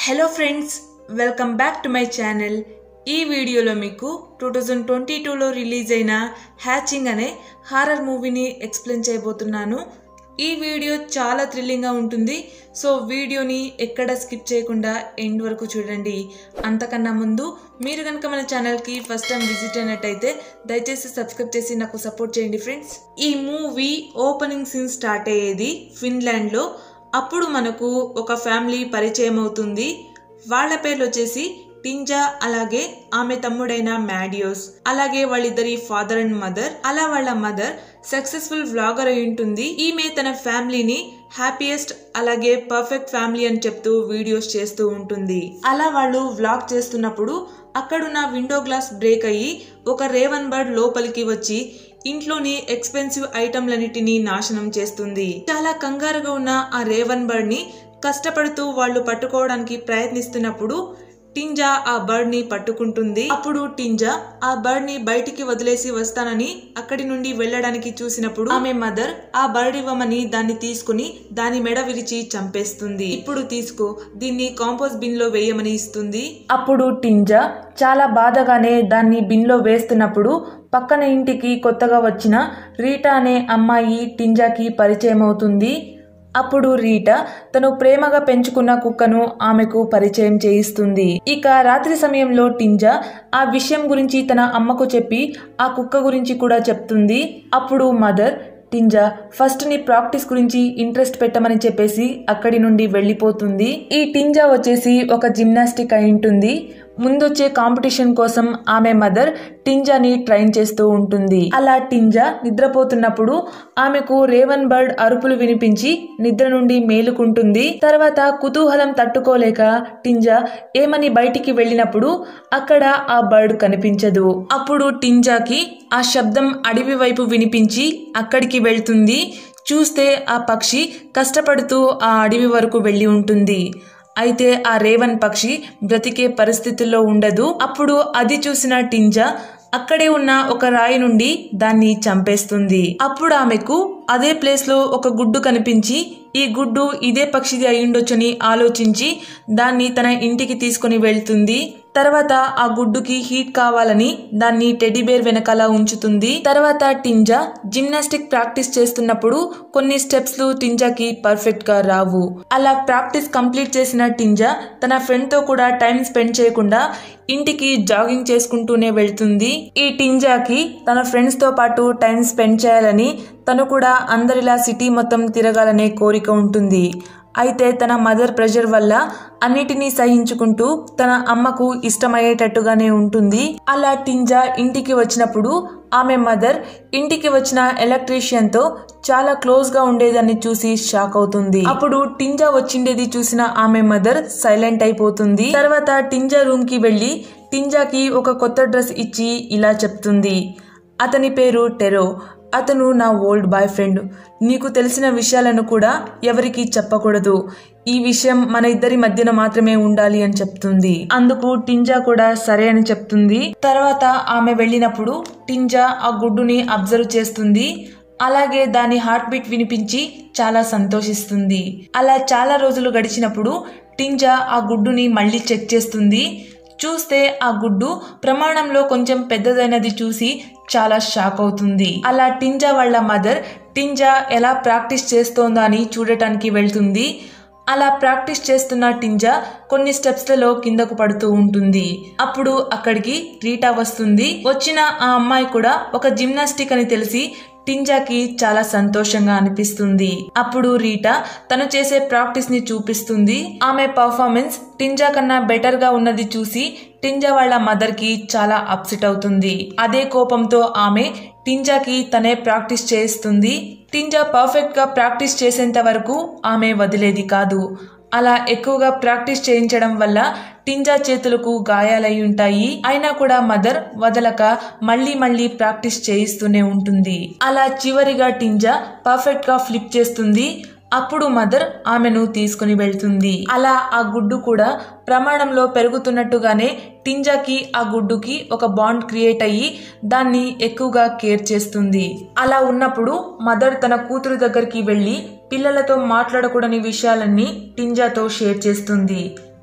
hello friends welcome back to my channel ఈ వీడియోలో మీకు టూ థౌజండ్ ట్వంటీ టూలో రిలీజ్ అయిన హ్యాచింగ్ అనే హారర్ మూవీని ఎక్స్ప్లెయిన్ చేయబోతున్నాను ఈ వీడియో చాలా థ్రిల్లింగ్గా ఉంటుంది సో వీడియోని ఎక్కడ స్కిప్ చేయకుండా ఎండ్ వరకు చూడండి అంతకన్నా ముందు మీరు కనుక మన ఛానల్కి ఫస్ట్ టైం విజిట్ అయినట్టయితే దయచేసి సబ్స్క్రైబ్ చేసి నాకు సపోర్ట్ చేయండి ఫ్రెండ్స్ ఈ మూవీ ఓపెనింగ్ సీన్ స్టార్ట్ అయ్యేది ఫిన్లాండ్లో అప్పుడు మనకు ఒక ఫ్యామిలీ పరిచయం అవుతుంది వాళ్ళ పేర్లు వచ్చేసి టింజా అలాగే ఆమె తమ్ముడైన మ్యాడియోస్ అలాగే వాళ్ళిద్దరి ఫాదర్ అండ్ మదర్ అలా వాళ్ళ మదర్ సక్సెస్ఫుల్ వ్లాగర్ అయి ఉంటుంది ఈమె తన ఫ్యామిలీని హ్యాపీయెస్ట్ అలాగే పర్ఫెక్ట్ ఫ్యామిలీ అని చెప్తూ వీడియోస్ చేస్తూ ఉంటుంది అలా వాళ్ళు వ్లాగ్ చేస్తున్నప్పుడు అక్కడున్న విండో గ్లాస్ బ్రేక్ అయ్యి ఒక రేవన్ బర్డ్ లోపలికి వచ్చి ఇంట్లోని ఎక్స్పెన్సివ్ ఐటమ్లన్నిటినీ నాశనం చేస్తుంది చాలా కంగారుగా ఉన్న ఆ రేవన్ బర్డ్ ని కష్టపడుతూ వాళ్ళు పట్టుకోవడానికి ప్రయత్నిస్తున్నప్పుడు టింజా ఆ బర్డ్ ని పట్టుకుంటుంది అప్పుడు టింజా ఆ బర్డ్ ని బయటికి వదిలేసి వస్తానని అక్కడి నుండి వెళ్ళడానికి చూసినప్పుడు ఆమె మదర్ ఆ బర్డ్ ఇవ్వమని దాన్ని తీసుకుని దాని మెడ విరిచి చంపేస్తుంది ఇప్పుడు తీసుకో దీన్ని కాంపోస్ట్ బిన్ లో వేయమని ఇస్తుంది అప్పుడు టింజా చాలా బాధగానే దాన్ని బిన్ లో వేస్తున్నప్పుడు పక్కన ఇంటికి కొత్తగా వచ్చిన రీటా అనే అమ్మాయి టింజాకి పరిచయం అవుతుంది అప్పుడు రీటా తను ప్రేమగా పెంచుకున్న కుక్కను ఆమెకు పరిచయం చేయిస్తుంది ఇక రాత్రి సమయంలో టింజా ఆ విషయం గురించి తన అమ్మకు చెప్పి ఆ కుక్క గురించి కూడా చెప్తుంది అప్పుడు మదర్ టింజా ఫస్ట్ నీ ప్రాక్టీస్ గురించి ఇంట్రెస్ట్ పెట్టమని చెప్పేసి అక్కడి నుండి వెళ్ళిపోతుంది ఈ టింజా వచ్చేసి ఒక జిమ్నాస్టిక్ అయి ఉంటుంది ముందొచ్చే కాంపిటీషన్ కోసం ఆమె మదర్ టింజాని ట్రైన్ చేస్తూ ఉంటుంది అలా టింజా నిద్రపోతున్నప్పుడు ఆమెకు రేవన్ బర్డ్ అరుపులు వినిపించి నిద్ర నుండి మేలుకుంటుంది తర్వాత కుతూహలం తట్టుకోలేక టింజా ఏమని బయటికి వెళ్ళినప్పుడు అక్కడ ఆ బర్డ్ కనిపించదు అప్పుడు టింజాకి ఆ శబ్దం అడవి వైపు వినిపించి అక్కడికి వెళ్తుంది చూస్తే ఆ పక్షి కష్టపడుతూ ఆ అడవి వరకు వెళ్ళి ఉంటుంది అయితే ఆ రేవన్ పక్షి బ్రతికే పరిస్థితుల్లో ఉండదు అప్పుడు అది చూసిన టింజా అక్కడే ఉన్న ఒక రాయి నుండి దాన్ని చంపేస్తుంది అప్పుడు ఆమెకు అదే ప్లేస్ లో ఒక గుడ్డు కనిపించి ఈ గుడ్డు ఇదే పక్షిది అయ్యుండొచ్చని ఆలోచించి దాన్ని తన ఇంటికి తీసుకుని వెళ్తుంది తర్వాత ఆ గుడ్డుకి హీట్ కావాలని దాన్ని టెడ్డీబేర్ వెనకాల ఉంచుతుంది తర్వాత టింజా జిమ్నాస్టిక్ ప్రాక్టీస్ చేస్తున్నప్పుడు కొన్ని స్టెప్స్ లు టింజాకి పర్ఫెక్ట్ గా రావు అలా ప్రాక్టీస్ కంప్లీట్ చేసిన టింజా తన ఫ్రెండ్ తో కూడా టైం స్పెండ్ చేయకుండా ఇంటికి జాగింగ్ చేసుకుంటూనే వెళ్తుంది ఈ టింజాకి తన ఫ్రెండ్స్ తో పాటు టైం స్పెండ్ చేయాలని తను కూడా అందరిలా సిటీ మొత్తం తిరగాలనే కోరిక ఉంటుంది అయితే తన మదర్ ప్రెషర్ వల్ల అన్నిటినీ సహించుకుంటూ తన అమ్మకు ఇష్టమయ్యేటట్టుగానే ఉంటుంది అలా టింజా ఇంటికి వచ్చినప్పుడు ఆమె మదర్ ఇంటికి వచ్చిన ఎలక్ట్రీషియన్ తో చాలా క్లోజ్ గా ఉండేదాన్ని చూసి షాక్ అవుతుంది అప్పుడు టింజా వచ్చిండేది చూసిన ఆమె మదర్ సైలెంట్ అయిపోతుంది తర్వాత టింజా రూమ్ కి వెళ్లి టింజాకి ఒక కొత్త డ్రెస్ ఇచ్చి ఇలా చెప్తుంది అతని పేరు టెరో అతను నా ఓల్డ్ బాయ్ ఫ్రెండ్ నీకు తెలిసిన విషయాలను కూడా ఎవరికి చెప్పకూడదు ఈ విషయం మన ఇద్దరి మధ్యన మాత్రమే ఉండాలి అని చెప్తుంది అందుకు టింజా కూడా సరే అని చెప్తుంది తర్వాత ఆమె వెళ్ళినప్పుడు టింజా ఆ గుడ్డుని అబ్జర్వ్ చేస్తుంది అలాగే దాని హార్ట్ బీట్ వినిపించి చాలా సంతోషిస్తుంది అలా చాలా రోజులు గడిచినప్పుడు టింజా ఆ గుడ్డుని మళ్ళీ చెక్ చేస్తుంది చూస్తే ఆ గుడ్డు ప్రమాణంలో కొంచెం పెద్దదైనది చూసి చాలా షాక్ అవుతుంది అలా టింజా వాళ్ళ మదర్ టింజా ఎలా ప్రాక్టీస్ చేస్తోందా అని చూడటానికి వెళ్తుంది అలా ప్రాక్టీస్ చేస్తున్న టింజా కొన్ని స్టెప్స్లలో కిందకు పడుతూ ఉంటుంది అప్పుడు అక్కడికి రీటా వస్తుంది వచ్చిన ఆ అమ్మాయి కూడా ఒక జిమ్నాస్టిక్ అని తెలిసి టింజాకి చాలా సంతోషంగా అనిపిస్తుంది అప్పుడు రీటా తను చేసే ప్రాక్టీస్ ని చూపిస్తుంది ఆమె పర్ఫార్మెన్స్ టింజా కన్నా బెటర్ గా ఉన్నది చూసి టింజా వాళ్ళ మదర్ కి చాలా అప్సెట్ అవుతుంది అదే కోపంతో ఆమె టింజాకి తనే ప్రాక్టీస్ చేయిస్తుంది టింజా పర్ఫెక్ట్ గా ప్రాక్టీస్ చేసేంత వరకు ఆమె వదిలేది కాదు అలా ఎక్కువగా ప్రాక్టీస్ చేయించడం వల్ల టింజా చేతులకు గాయాలై ఉంటాయి అయినా కూడా మదర్ వదలక మళ్ళీ మళ్ళీ ప్రాక్టీస్ చేయిస్తూనే ఉంటుంది అలా చివరిగా టింజా పర్ఫెక్ట్ గా ఫ్లిప్ చేస్తుంది అప్పుడు మదర్ ఆమెను తీసుకుని వెళ్తుంది అలా ఆ గుడ్డు కూడా ప్రమాణంలో పెరుగుతున్నట్టుగానే టింజాకి ఆ గుడ్డుకి ఒక బాండ్ క్రియేట్ అయ్యి దాన్ని ఎక్కువగా కేర్ చేస్తుంది అలా ఉన్నప్పుడు మదర్ తన కూతురు దగ్గరికి వెళ్ళి పిల్లలతో మాట్లాడకూడని విషయాలన్నీ టింజాతో షేర్ చేస్తుంది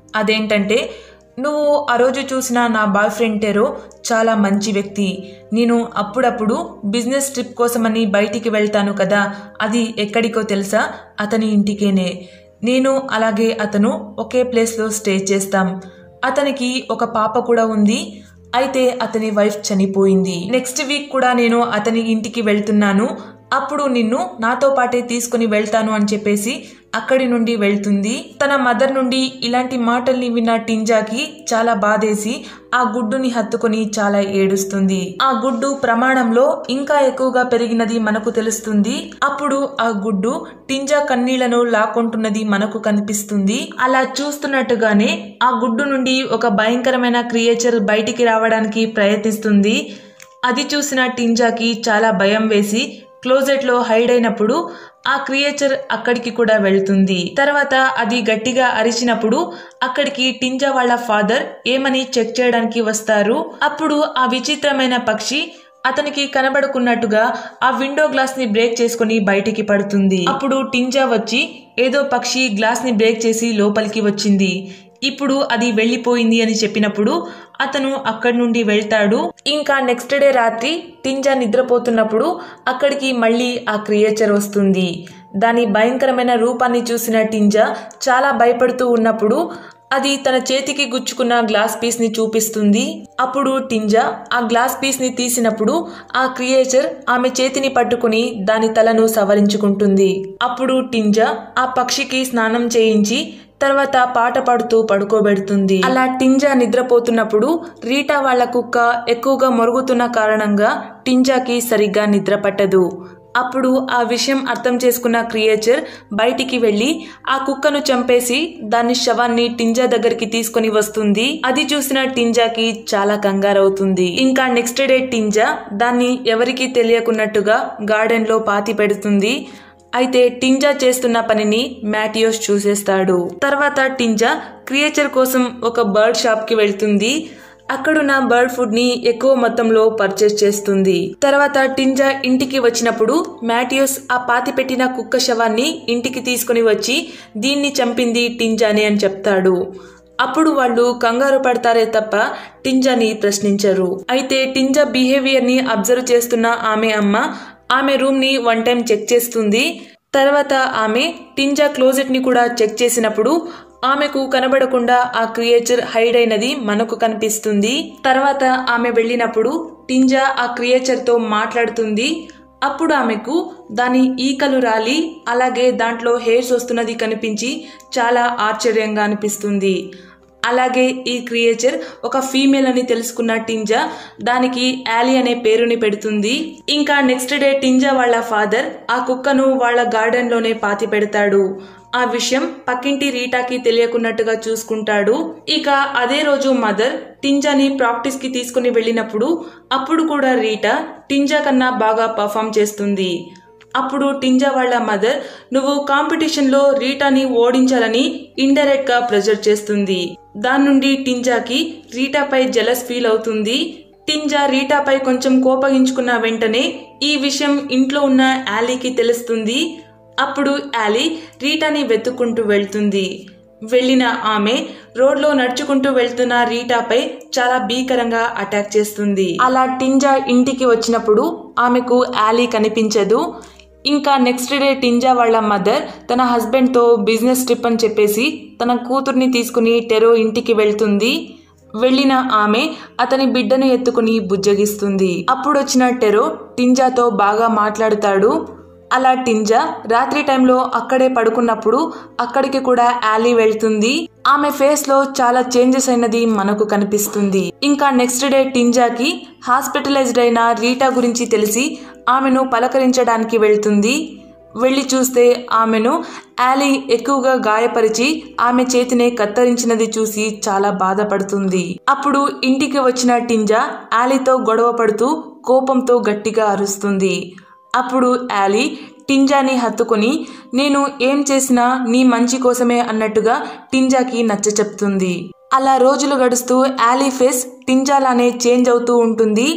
అదేంటంటే నువ్వు ఆ రోజు చూసిన నా బాయ్ ఫ్రెండ్ టెరో చాలా మంచి వ్యక్తి నేను అప్పుడప్పుడు బిజినెస్ ట్రిప్ కోసమని బయటికి వెళ్తాను కదా అది ఎక్కడికో తెలుసా అతని ఇంటికేనే నేను అలాగే అతను ఒకే ప్లేస్లో స్టే చేస్తాం అతనికి ఒక పాప కూడా ఉంది అయితే అతని వైఫ్ చనిపోయింది నెక్స్ట్ వీక్ కూడా నేను అతని ఇంటికి వెళ్తున్నాను అప్పుడు నిన్ను నాతో పాటే తీసుకుని వెళ్తాను అని చెప్పేసి అక్కడి నుండి వెళ్తుంది తన మదర్ నుండి ఇలాంటి మాటల్ని విన్న టింజాకి చాలా బాధేసి ఆ గుడ్డుని హత్తుకొని చాలా ఏడుస్తుంది ఆ గుడ్డు ప్రమాణంలో ఇంకా ఎక్కువగా పెరిగినది మనకు తెలుస్తుంది అప్పుడు ఆ గుడ్డు టింజా కన్నీళ్లను లాక్కుంటున్నది మనకు కనిపిస్తుంది అలా చూస్తున్నట్టుగానే ఆ గుడ్డు నుండి ఒక భయంకరమైన క్రియేచర్ బయటికి రావడానికి ప్రయత్నిస్తుంది అది చూసిన టింజాకి చాలా భయం వేసి క్లోజెట్ లో హైడ్ అయినప్పుడు ఆ క్రియేచర్ అక్కడికి కూడా వెళ్తుంది తర్వాత అది గట్టిగా అరిచినప్పుడు అక్కడికి టింజా వాళ్ళ ఫాదర్ ఏమని చెక్ చేయడానికి వస్తారు అప్పుడు ఆ విచిత్రమైన పక్షి అతనికి కనబడుకున్నట్టుగా ఆ విండో గ్లాస్ ని బ్రేక్ చేసుకుని బయటికి పడుతుంది అప్పుడు టింజా వచ్చి ఏదో పక్షి గ్లాస్ ని బ్రేక్ చేసి లోపలికి వచ్చింది ఇప్పుడు అది వెళ్ళిపోయింది అని చెప్పినప్పుడు అతను అక్కడి నుండి వెళ్తాడు ఇంకా నెక్స్ట్ డే రాత్రి టింజా నిద్రపోతున్నప్పుడు అక్కడికి మళ్ళీ ఆ క్రియేచర్ వస్తుంది దాని భయంకరమైన రూపాన్ని చూసిన టింజా చాలా భయపడుతూ ఉన్నప్పుడు అది తన చేతికి గుచ్చుకున్న గ్లాస్ పీస్ ని చూపిస్తుంది అప్పుడు టింజా ఆ గ్లాస్ పీస్ ని తీసినప్పుడు ఆ క్రియేచర్ ఆమె చేతిని పట్టుకుని దాని తలను సవరించుకుంటుంది అప్పుడు టింజా ఆ పక్షికి స్నానం చేయించి తర్వాత పాట పాడుతూ పడుకోబెడుతుంది అలా టింజా నిద్రపోతున్నప్పుడు రీటా వాళ్ళ కుక్క ఎక్కువగా మొరుగుతున్న కారణంగా టింజాకి సరిగ్గా నిద్ర పట్టదు అప్పుడు ఆ విషయం అర్థం చేసుకున్న క్రియేచర్ బయటికి వెళ్లి ఆ కుక్కను చంపేసి దాని శవాన్ని టింజా దగ్గరికి తీసుకొని వస్తుంది అది చూసిన టింజాకి చాలా కంగారవుతుంది ఇంకా నెక్స్ట్ డే టింజా దాన్ని ఎవరికీ తెలియకున్నట్టుగా గార్డెన్ లో పాతి పెడుతుంది అయితే టింజా చేస్తున్న పనిని మ్యాటియోస్ చూసేస్తాడు తర్వాత టింజా క్రియేచర్ కోసం ఒక బర్డ్ షాప్ కి వెళ్తుంది అక్కడున్న బర్డ్ ఫుడ్ ని ఎక్కువ మొత్తంలో పర్చేస్ చేస్తుంది తర్వాత టింజా ఇంటికి వచ్చినప్పుడు మ్యాటియోస్ ఆ పాతి పెట్టిన కుక్క శవాన్ని ఇంటికి తీసుకుని వచ్చి దీన్ని చంపింది టింజానే అని చెప్తాడు అప్పుడు వాళ్ళు కంగారు పడతారే తప్ప టింజాని ప్రశ్నించరు అయితే టింజా బిహేవియర్ ని అబ్జర్వ్ చేస్తున్న ఆమె అమ్మ ఆమె రూమ్ ని వన్ టైం చెక్ చేస్తుంది తర్వాత ఆమె టింజా క్లోజెట్ ని కూడా చెక్ చేసినప్పుడు ఆమెకు కనబడకుండా ఆ క్రియేచర్ హైడ్ అయినది మనకు కనిపిస్తుంది తర్వాత ఆమె వెళ్ళినప్పుడు టింజా ఆ క్రియేచర్ తో మాట్లాడుతుంది అప్పుడు ఆమెకు దాని ఈకలు రాలి అలాగే దాంట్లో హెయిర్స్ వస్తున్నది కనిపించి చాలా ఆశ్చర్యంగా అనిపిస్తుంది అలాగే ఈ క్రియేచర్ ఒక ఫీమేల్ అని తెలుసుకున్న టింజా దానికి యాలీ అనే పేరుని పెడుతుంది ఇంకా నెక్స్ట్ డే టింజా వాళ్ళ ఫాదర్ ఆ కుక్కను వాళ్ళ గార్డెన్ లోనే పాతి పెడతాడు ఆ విషయం పక్కింటి రీటాకి తెలియకున్నట్టుగా చూసుకుంటాడు ఇక అదే రోజు మదర్ టింజాని ప్రాక్టీస్ కి తీసుకుని వెళ్ళినప్పుడు అప్పుడు కూడా రీటా టింజా కన్నా బాగా పర్ఫామ్ చేస్తుంది అప్పుడు టింజా వాళ్ళ మదర్ నువ్వు కాంపిటీషన్ లో రీటాని ఓడించాలని ఇండైరెక్ట్ గా ప్రెజర్ చేస్తుంది దాని నుండి టింజాకి రీటాపై జలస్ ఫీల్ అవుతుంది టింజా రీటాపై కొంచెం కోపగించుకున్న వెంటనే ఈ విషయం ఇంట్లో ఉన్న యాలీకి తెలుస్తుంది అప్పుడు యాలీ రీటాని వెతుక్కుంటూ వెళ్తుంది వెళ్ళిన ఆమె రోడ్లో నడుచుకుంటూ వెళ్తున్న రీటాపై చాలా భీకరంగా అటాక్ చేస్తుంది అలా టింజా ఇంటికి వచ్చినప్పుడు ఆమెకు యాలీ కనిపించదు ఇంకా నెక్స్ట్ డే టింజా వాళ్ళ మదర్ తన హస్బెండ్తో బిజినెస్ ట్రిప్ అని చెప్పేసి తన కూతుర్ని తీసుకుని టెరో ఇంటికి వెళ్తుంది వెళ్ళిన ఆమె అతని బిడ్డను ఎత్తుకుని బుజ్జగిస్తుంది అప్పుడు వచ్చిన టెరో టింజాతో బాగా మాట్లాడుతాడు అలా టింజా రాత్రి టైంలో అక్కడే పడుకున్నప్పుడు అక్కడికి కూడా యాలీ వెళ్తుంది ఆమె ఫేస్ లో చాలా చేంజెస్ అయినది మనకు కనిపిస్తుంది ఇంకా నెక్స్ట్ డే టింజాకి హాస్పిటలైజ్డ్ అయిన రీటా గురించి తెలిసి ఆమెను పలకరించడానికి వెళ్తుంది వెళ్ళి చూస్తే ఆమెను యాలీ ఎక్కువగా గాయపరిచి ఆమె చేతినే కత్తరించినది చూసి చాలా బాధపడుతుంది అప్పుడు ఇంటికి వచ్చిన టింజా యాలీతో గొడవ పడుతూ కోపంతో గట్టిగా అరుస్తుంది అప్పుడు యాలీ టింజాని హత్తుకొని నేను ఏం చేసినా నీ మంచి కోసమే అన్నట్టుగా టింజాకి నచ్చ చెప్తుంది అలా రోజులు గడుస్తూ యాలీ ఫేస్ టింజాలానే చేంజ్ అవుతూ ఉంటుంది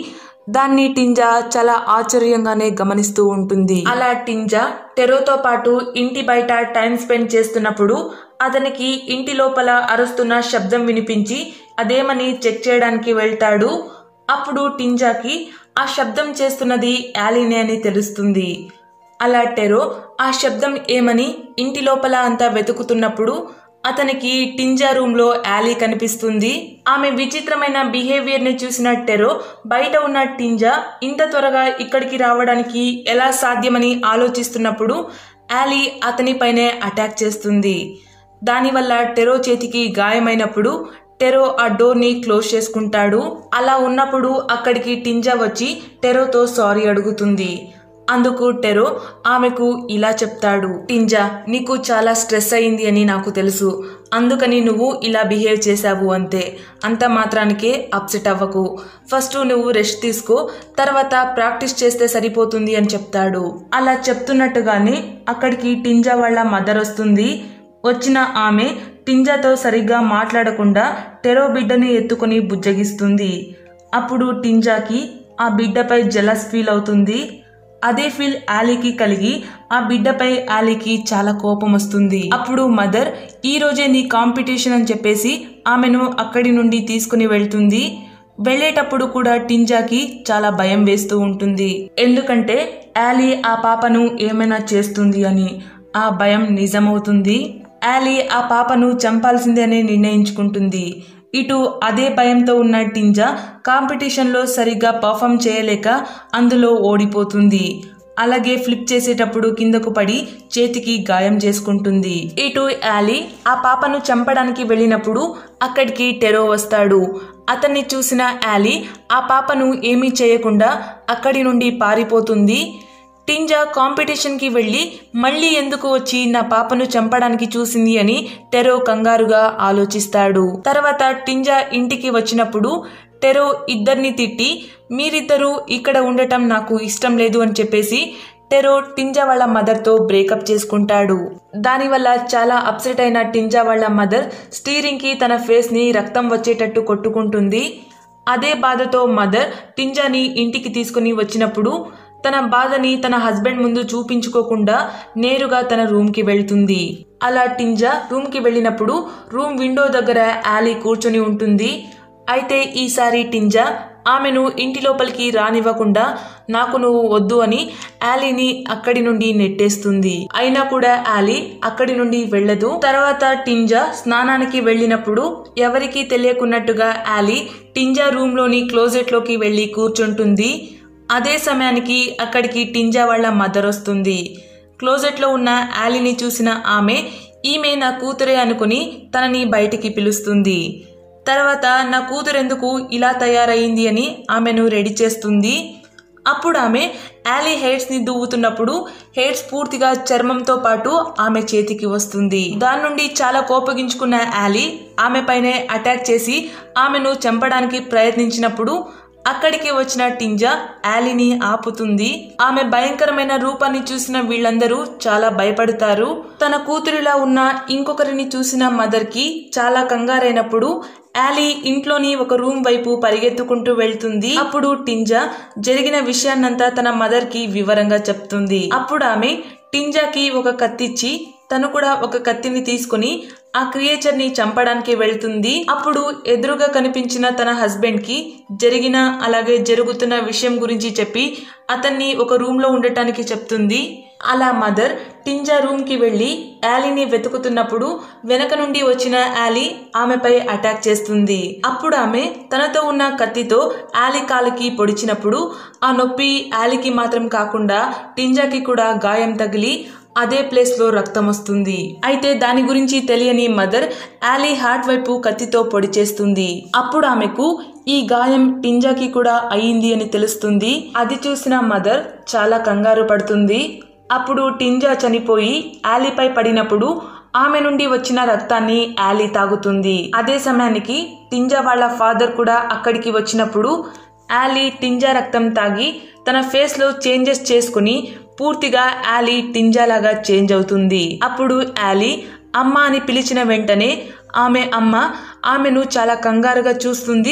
దాన్ని టింజా చాలా ఆశ్చర్యంగానే గమనిస్తూ ఉంటుంది అలా టింజా టెరోతో పాటు ఇంటి బయట టైం స్పెండ్ చేస్తున్నప్పుడు అతనికి ఇంటి లోపల అరుస్తున్న శబ్దం వినిపించి అదేమని చెక్ చేయడానికి వెళ్తాడు అప్పుడు టింజాకి ఆ శబ్దం చేస్తున్నది యాలీనే అని తెలుస్తుంది అలా టెరో ఆ శబ్దం ఏమని ఇంటి లోపల అంతా వెతుకుతున్నప్పుడు అతనికి టింజా రూమ్ లో యాలీ కనిపిస్తుంది ఆమె విచిత్రమైన బిహేవియర్ ని చూసిన టెరో బయట ఉన్న టింజా ఇంత త్వరగా ఇక్కడికి రావడానికి ఎలా సాధ్యమని ఆలోచిస్తున్నప్పుడు యాలీ అతనిపైనే అటాక్ చేస్తుంది దానివల్ల టెరో చేతికి గాయమైనప్పుడు టెరో ఆ డోర్ ని క్లోజ్ చేసుకుంటాడు అలా ఉన్నప్పుడు అక్కడికి టింజా వచ్చి టెరోతో సారీ అడుగుతుంది అందుకు టెరో ఆమెకు ఇలా చెప్తాడు టింజా నీకు చాలా స్ట్రెస్ అయింది అని నాకు తెలుసు అందుకని నువ్వు ఇలా బిహేవ్ చేశావు అంతే అంత మాత్రానికే అప్సెట్ అవ్వకు ఫస్ట్ నువ్వు రెస్ట్ తీసుకో తర్వాత ప్రాక్టీస్ చేస్తే సరిపోతుంది అని చెప్తాడు అలా చెప్తున్నట్టుగానే అక్కడికి టింజా వాళ్ళ మదర్ వస్తుంది వచ్చిన ఆమె టింజాతో సరిగ్గా మాట్లాడకుండా టెరో బిడ్డని ఎత్తుకొని బుజ్జగిస్తుంది అప్పుడు టింజాకి ఆ బిడ్డపై జలస్ ఫీల్ అవుతుంది అదే ఫీల్ ఆలీకి కలిగి ఆ బిడ్డపై ఆలీకి చాలా కోపం వస్తుంది అప్పుడు మదర్ ఈ రోజే నీ కాంపిటీషన్ అని చెప్పేసి ఆమెను అక్కడి నుండి తీసుకుని వెళ్తుంది వెళ్ళేటప్పుడు కూడా టింజాకి చాలా భయం వేస్తూ ఉంటుంది ఎందుకంటే ఆలీ ఆ పాపను ఏమైనా చేస్తుంది అని ఆ భయం నిజమవుతుంది ఆలీ ఆ పాపను చంపాల్సిందే అని నిర్ణయించుకుంటుంది ఇటు అదే భయంతో ఉన్న టింజా కాంపిటీషన్లో సరిగ్గా పర్ఫామ్ చేయలేక అందులో ఓడిపోతుంది అలాగే ఫ్లిప్ చేసేటప్పుడు కిందకు పడి చేతికి గాయం చేసుకుంటుంది ఇటు యాలీ ఆ పాపను చంపడానికి వెళ్ళినప్పుడు అక్కడికి టెరో వస్తాడు అతన్ని చూసిన యాలీ ఆ పాపను ఏమీ చేయకుండా అక్కడి నుండి పారిపోతుంది టింజా కాంపిటీషన్కి వెళ్ళి మళ్ళీ ఎందుకు వచ్చి నా పాపను చంపడానికి చూసింది అని టెరో కంగారుగా ఆలోచిస్తాడు తర్వాత టింజా ఇంటికి వచ్చినప్పుడు టెరో ఇద్దరిని తిట్టి మీరిద్దరూ ఇక్కడ ఉండటం నాకు ఇష్టం లేదు అని చెప్పేసి టెరో టింజా వాళ్ళ మదర్తో బ్రేకప్ చేసుకుంటాడు దానివల్ల చాలా అప్సెట్ అయిన టింజా వాళ్ళ మదర్ స్టీరింగ్కి తన ఫేస్ని రక్తం వచ్చేటట్టు కొట్టుకుంటుంది అదే బాధతో మదర్ టింజాని ఇంటికి తీసుకుని వచ్చినప్పుడు తన బాధని తన హస్బెండ్ ముందు చూపించుకోకుండా నేరుగా తన రూమ్కి వెళ్తుంది అలా టింజా రూమ్కి వెళ్ళినప్పుడు రూమ్ విండో దగ్గర యాలీ కూర్చొని ఉంటుంది అయితే ఈసారి టింజా ఆమెను ఇంటి లోపలికి రానివ్వకుండా నాకు నువ్వు వద్దు అని యాలీని అక్కడి నుండి నెట్టేస్తుంది అయినా కూడా యాలీ అక్కడి నుండి వెళ్ళదు తర్వాత టింజా స్నానానికి వెళ్ళినప్పుడు ఎవరికీ తెలియకున్నట్టుగా యాలీ టింజా రూమ్లోని క్లోజెట్లోకి వెళ్ళి కూర్చుంటుంది అదే సమయానికి అక్కడికి టింజా వాళ్ళ మదర్ వస్తుంది క్లోజెట్లో ఉన్న యాలీని చూసిన ఆమె ఈమె నా కూతురే అనుకుని తనని బయటికి పిలుస్తుంది తర్వాత నా కూతురెందుకు ఇలా తయారయింది అని ఆమెను రెడీ చేస్తుంది అప్పుడు ఆమె యాలీ హెయిర్స్ని దువ్వుతున్నప్పుడు హెయిర్స్ పూర్తిగా చర్మంతో పాటు ఆమె చేతికి వస్తుంది దాని నుండి చాలా కోపగించుకున్న యాలీ ఆమె పైనే అటాక్ చేసి ఆమెను చంపడానికి ప్రయత్నించినప్పుడు అక్కడికి వచ్చిన టింజా యాలీని ఆపుతుంది ఆమె భయంకరమైన రూపాన్ని చూసిన వీళ్ళందరూ చాలా భయపడతారు తన కూతురిలా ఉన్న ఇంకొకరిని చూసిన మదర్ కి చాలా కంగారైనప్పుడు యాలీ ఇంట్లోని ఒక రూమ్ వైపు పరిగెత్తుకుంటూ వెళ్తుంది అప్పుడు టింజా జరిగిన విషయాన్నంతా తన మదర్ కి వివరంగా చెప్తుంది అప్పుడు ఆమె టింజాకి ఒక కత్తిచ్చి తను కూడా ఒక కత్తిని తీసుకుని ఆ క్రియేచర్ ని చంపడానికి వెళ్తుంది అప్పుడు ఎదురుగా కనిపించిన తన హస్బెండ్ కి జరిగిన అలాగే జరుగుతున్న విషయం గురించి చెప్పి అతన్ని ఒక రూమ్ లో ఉండటానికి చెప్తుంది అలా మదర్ టింజా రూమ్ కి వెళ్లి యాలీని వెతుకుతున్నప్పుడు వెనక నుండి వచ్చిన యాలీ ఆమెపై అటాక్ చేస్తుంది అప్పుడు ఆమె తనతో ఉన్న కత్తితో యాలీ కాలికి పొడిచినప్పుడు ఆ నొప్పి యాలీకి మాత్రం కాకుండా టింజాకి కూడా గాయం తగిలి అదే ప్లేస్ లో రక్తం వస్తుంది అయితే దాని గురించి తెలియని మదర్ యాలీ హార్ట్ వైపు కత్తితో పొడి చేస్తుంది అప్పుడు ఆమెకు ఈ గాయం టింజాకి కూడా అయింది అని తెలుస్తుంది అది చూసిన మదర్ చాలా కంగారు పడుతుంది అప్పుడు టింజా చనిపోయి యాలీపై పడినప్పుడు ఆమె నుండి వచ్చిన రక్తాన్ని యాలీ తాగుతుంది అదే సమయానికి టింజా వాళ్ళ ఫాదర్ కూడా అక్కడికి వచ్చినప్పుడు యాలీ టింజా రక్తం తాగి తన ఫేస్ లో చేంజెస్ చేసుకుని పూర్తిగా యాలీ టింజాలాగా చేంజ్ అవుతుంది అప్పుడు యాలీ అమ్మ అని పిలిచిన వెంటనే ఆమె అమ్మ ఆమెను చాలా కంగారుగా చూస్తుంది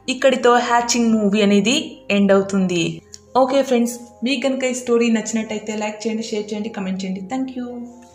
ఇక్కడితో హ్యాచింగ్ మూవీ అనేది ఎండ్ అవుతుంది ఓకే ఫ్రెండ్స్ మీకు కనుక ఈ స్టోరీ నచ్చినట్టయితే లైక్ చేయండి షేర్ చేయండి కమెంట్ చేయండి థ్యాంక్ యూ